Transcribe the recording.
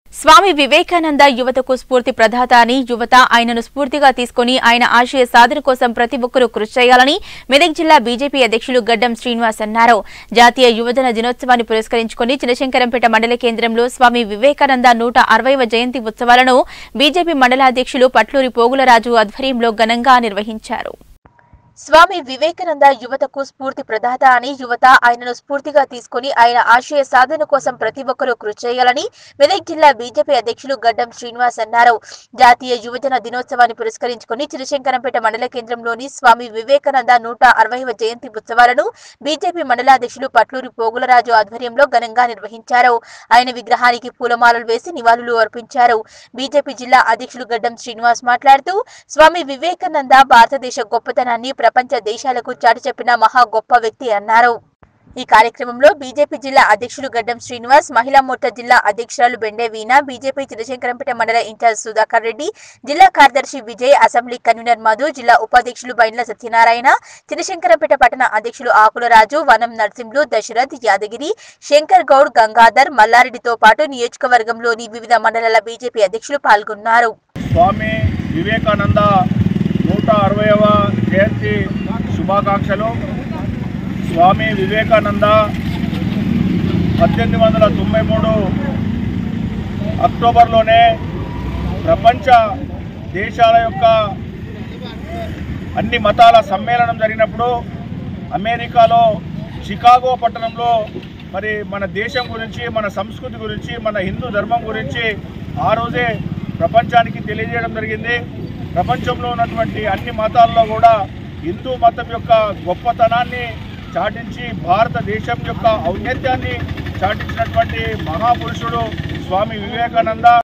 స్వామి వివేకానంద యువతకు స్ఫూర్తి ప్రదాత అని యువత ఆయనను స్ఫూర్తిగా తీసుకుని ఆయన ఆశయ సాధన కోసం ప్రతి ఒక్కరూ కృషి చేయాలని మెదక్ జిల్లా బీజేపీ అధ్యక్షులు గడ్డం శ్రీనివాస్ అన్నారు జాతీయ యువజన దినోత్సవాన్ని పురస్కరించుకుని చినశంకరంపేట మండల కేంద్రంలో స్వామి వివేకానంద నూట అరవైవ జయంతి ఉత్సవాలను బీజేపీ మండల అధ్యక్షులు పట్లూరి పోగులరాజు ఆధ్వర్యంలో ఘనంగా నిర్వహించారు స్వామి వివేకానంద యువతకు స్ఫూర్తి ప్రదాత అని యువత ఆయనను స్ఫూర్తిగా తీసుకుని ఆయన ఆశయ సాధన కోసం ప్రతి ఒక్కరూ కృషి చేయాలని మెదక్ జిల్లా బీజేపీ అధ్యక్షులు గడ్డం శ్రీనివాస్ అన్నారు జాతీయ యువజన దినోత్సవాన్ని పురస్కరించుకుని చిరశంకరంపేట మండల కేంద్రంలోని స్వామి వివేకానంద నూట అరవైవ జయంతి ఉత్సవాలను బీజేపీ మండలాధ్యక్షులు పట్లూరి పోగులరాజు ఆధ్వర్యంలో ఘనంగా నిర్వహించారు ఆయన విగ్రహానికి పూలమాలలు వేసి నివాళులు అర్పించారు బీజేపీ జిల్లా అధ్యక్షులు గడ్డం శ్రీనివాస్ మాట్లాడుతూ స్వామి వివేకానంద భారతదేశ గొప్పతనాన్ని ప్రపంచ దేశాలకు చాటి చెప్పిన మహా గొప్ప వ్యక్తి అన్నారు ఈ కార్యక్రమంలో బీజేపీ జిల్లా అధ్యక్షులు గడ్డం శ్రీనివాస్ మహిళా మోర్చా జిల్లా అధ్యక్షురాలు బెండే వీణ బీజేపీ చిరశంకరంపేట మండల ఇన్ఛార్జ్ సుధాకర్ రెడ్డి జిల్లా కార్యదర్శి విజయ్ అసెంబ్లీ కన్వీనర్ మధు జిల్లా ఉపాధ్యక్షులు బైండ్ల సత్యనారాయణ చిరశంకరంపేట పట్టణ అధ్యక్షులు ఆకులరాజు వనం నర్సింహులు దశరథ్ యాదగిరి శంకర్ గౌడ్ గంగాధర్ మల్లారెడ్డితో పాటు నియోజకవర్గంలోని వివిధ మండలాల బీజేపీ అధ్యక్షులు పాల్గొన్నారు స్వామి వివేకానంద నూట అరవైవ జయంతి శుభాకాంక్షలు స్వామి వివేకానంద పద్దెనిమిది వందల తొంభై మూడు అక్టోబర్లోనే ప్రపంచ దేశాల యొక్క అన్ని మతాల సమ్మేళనం జరిగినప్పుడు అమెరికాలో చికాగో పట్టణంలో మరి మన దేశం గురించి మన సంస్కృతి గురించి మన హిందూ ధర్మం గురించి ఆ రోజే ప్రపంచానికి తెలియజేయడం జరిగింది ప్రపంచంలో ఉన్నటువంటి అన్ని మతాల్లో కూడా హిందూ మతం యొక్క గొప్పతనాన్ని చాటించి భారతదేశం యొక్క ఔన్నత్యాన్ని చాటించినటువంటి మహాపురుషుడు స్వామి వివేకానంద